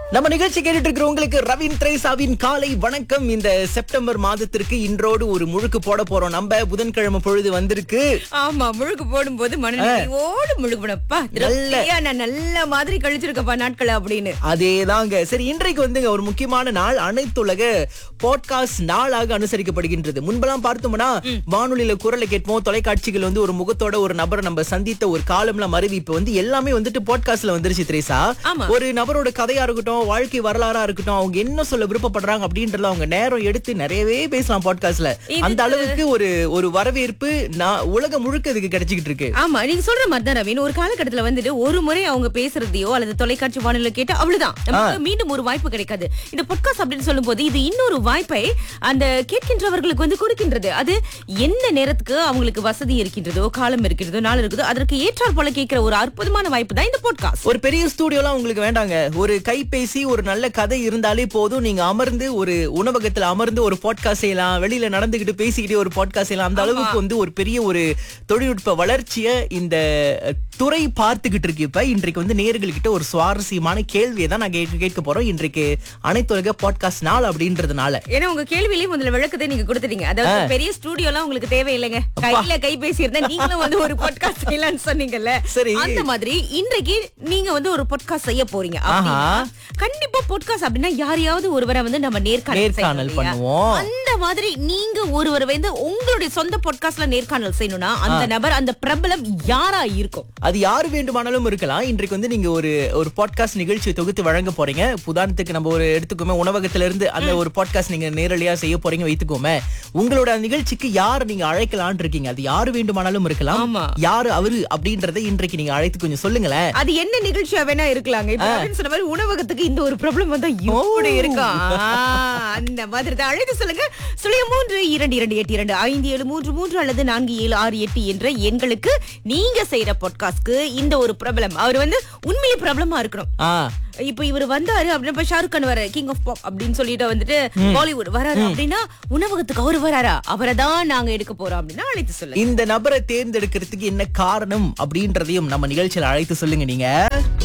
நம்ம நிகழ்ச்சி கேட்டுட்டு இருக்கிற உங்களுக்கு ரவீன் திரேசாவின் காலை வணக்கம் இந்த செப்டம்பர் மாதத்திற்கு இன்றோடு ஒரு முழுக்கு போட போறோம் நம்ம புதன்கிழமை பொழுது வந்திருக்கு ஆமா முழுக்கு போடும்போது மனநிலையோடு முழுகுனப்பா திருப்தியா நான் நல்ல மாதிரி கழிச்சிருக்கப்பா நாட்கள் அப்படின்னு அதேதாங்க சரி இன்றைக்கு வந்துங்க ஒரு முக்கியமான நாள் அனைத்துலக பாட்காஸ்ட் நாளாக அனுசரிக்கப்படுகின்றது முன்பெல்லாம் பார்த்தோம்னா வானொலியில குரலை கேட்போம் தொலைக்காட்சிகள் வந்து ஒரு முகத்தோட ஒரு நபரை நம்ம சந்தித்த ஒரு காலம்ல மருவி இப்ப வந்து எல்லாமே வந்துட்டு பாட்காஸ்ட்ல வந்துருச்சு திரேசா ஆமா. ஒரு நபரோட கதையா இருக்கட்டும் வாழ்க்கை வரலாறா இருக்கட்டும் அவங்க என்ன சொல்ல விருப்பப்படுறாங்க அப்படின்றத அவங்க நேரம் எடுத்து நிறையவே பேசலாம் பாட்காஸ்ட்ல அந்த அளவுக்கு ஒரு ஒரு வரவேற்பு நான் உலகம் முழுக்க இதுக்கு கிடைச்சிக்கிட்டு இருக்கு ஆமா நீங்க சொல்ற மாதிரி தான் ரவீன் ஒரு காலகட்டத்துல வந்துட்டு ஒரு முறை அவங்க பேசுறதையோ அல்லது தொலைக்காட்சி வானொலியில கேட்டா அவ்வளவுதான் நமக்கு மீண்டும் ஒரு வாய்ப்பு கிடைக்காது இந்த பொட்காஸ்ட் அப்படின்னு சொல்லும்போது இது இன்னொரு வாய்ப்பை அந்த கேட்கின்றவர்களுக்கு வந்து கொடுக்கின்றது அது எந்த நேரத்துக்கு அவங்களுக்கு வசதி இருக்கின்றதோ காலம் இருக்கின்றதோ நாள் இருக்குதோ அதற்கு ஏற்றாற் போல கேட்கிற ஒரு அற்புதமான வாய்ப்பு தான் இந்த பாட்காஸ்ட் ஒரு பெரிய ஸ்டூடியோலாம் உங்களுக்கு வேண்டாங்க ஒரு கைபேசி ஒரு நல்ல கதை இருந்தாலே போதும் நீங்க அமர்ந்து ஒரு உணவகத்துல அமர்ந்து ஒரு பாட்காஸ்ட் செய்யலாம் வெளியில நடந்துகிட்டு பேசிக்கிட்டே ஒரு பாட்காஸ்ட் செய்யலாம் அந்த அளவுக்கு வந்து ஒரு பெரிய ஒரு தொழில்நுட்ப வளர்ச்சியை இந்த அஹ், துறை பார்த்துக்கிட்டு இருக்கு இப்ப இன்றைக்கு வந்து நேயர்கள்கிட்ட ஒரு சுவாரஸ்யமான கேள்வியை தான் நான் கேட்க கேட்க போறோம் இன்றைக்கு அனைத்துலக பாட்காஸ்ட் நாள் அப்படின்றதுனால ஏன்னா உங்க கேள்வியிலேயே முதல்ல விளக்கத்தை நீங்க கொடுத்துட்டீங்க அதாவது பெரிய ஸ்டூடியோ எல்லாம் உங்களுக்கு தேவையில்லைங்க கையில கைபேசி இருந்தா நீங்களும் வந்து ஒரு பாட்காஸ்ட் செய்யலாம்னு சொன்னீங்கல்ல சரி. அந்த மாதிரி இன்றைக்கு நீங்க வந்து ஒரு பாட்காஸ்ட் செய்ய போறீங்க அப்படின்னா, கண்டிப்பா பாட்காஸ்ட் அப்படின்னா யாரையாவது ஒருவரை வந்து நம்ம நேர்காணல் செய்யணும் நேர்காணல் இல்லையா? பண்ணுவோம் அந்த மாதிரி நீங்க ஒருவரை வந்து உங்களுடைய சொந்த பாட்காஸ்ட்ல நேர்காணல் செய்யணும்னா அந்த நபர் அந்த பிரபலம் யாரா இருக்கும் அது யாரு வேண்டுமானாலும் இருக்கலாம் இன்றைக்கு வந்து நீங்க ஒரு ஒரு பாட்காஸ்ட் நிகழ்ச்சியை தொகுத்து வழங்க போறீங்க உதாரணத்துக்கு நம்ம ஒரு எடுத்துக்கோமே உணவகத்துல இருந்து அந்த ஒரு பாட்காஸ்ட் நீங்க நேரடியா செய்ய போறீங்க வைத்துக்கோமே உங்களோட அந்த நிகழ்ச்சிக்கு யார் நீங்க அழைக்கலாம்னு இருக்கீங்க அது யாரு வேண்டுமானாலும் இருக்கலாம் ஆமா. யாரு அவரு அப்படின்றத இன்றைக்கு நீங்க அழைத்து கொஞ்சம் சொல்லுங்களேன் அது என்ன நிகழ்ச்சியா வேணா இருக்கலாங்க இப்ப ரவீன் சொன்ன மாதிரி உணவகத்துக்கு இந்த ஒரு ப்ராப்ளம் வந்தா எப்படி இருக்கும் ஆ, அந்த மாதிரி தான் அழைத்து சொல்லுங்க சுழிய மூன்று இரண்டு இரண்டு எட்டு இரண்டு ஐந்து ஏழு மூன்று மூன்று அல்லது நான்கு ஏழு ஆறு எட்டு என்ற எண்களுக்கு நீங்க செய்யற பாட்காஸ்ட்க்கு இந்த ஒரு பிரபலம் அவர் வந்து உண்மையிலே பிரபலமா இருக்கணும் ஆ இப்ப இவர் வந்தாரு அப்படின்னா இப்ப ஷாருக் கான் வர கிங் ஆஃப் பாப் அப்படின்னு சொல்லிட்டு வந்துட்டு பாலிவுட் வராரு அப்படின்னா உணவகத்துக்கு அவர் வராரா அவரை தான் நாங்க எடுக்க போறோம் அப்படின்னா அழைத்து சொல்லுங்க இந்த நபரை தேர்ந்தெடுக்கிறதுக்கு என்ன காரணம் அப்படின்றதையும் நம்ம நிகழ்ச்சியில அழைத்து சொல்லுங்க நீங்க